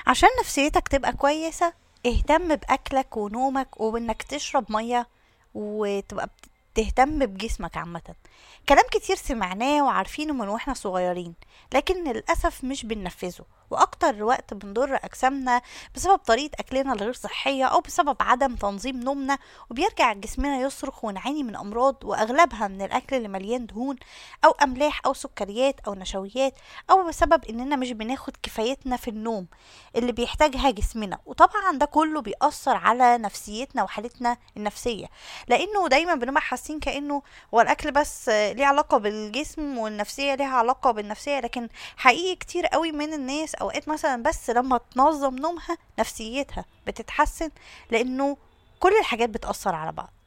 عشان نفسيتك تبقى كويسة اهتم بأكلك ونومك وإنك تشرب مية وتبقى بت- تهتم بجسمك عامة كلام كتير سمعناه وعارفينه من واحنا صغيرين لكن للأسف مش بننفذه وأكتر وقت بنضر أجسامنا بسبب طريقة أكلنا الغير صحية أو بسبب عدم تنظيم نومنا وبيرجع جسمنا يصرخ ونعاني من أمراض وأغلبها من الأكل اللي مليان دهون أو أملاح أو سكريات أو نشويات أو بسبب إننا مش بناخد كفايتنا في النوم اللي بيحتاجها جسمنا وطبعا ده كله بيأثر على نفسيتنا وحالتنا النفسية لأنه دايما بنبقى حاسين كأنه هو الأكل بس ليه علاقة بالجسم والنفسية ليها علاقة بالنفسية لكن حقيقي كتير قوي من الناس أوقات مثلا بس لما تنظم نومها نفسيتها بتتحسن لأنه كل الحاجات بتأثر على بعض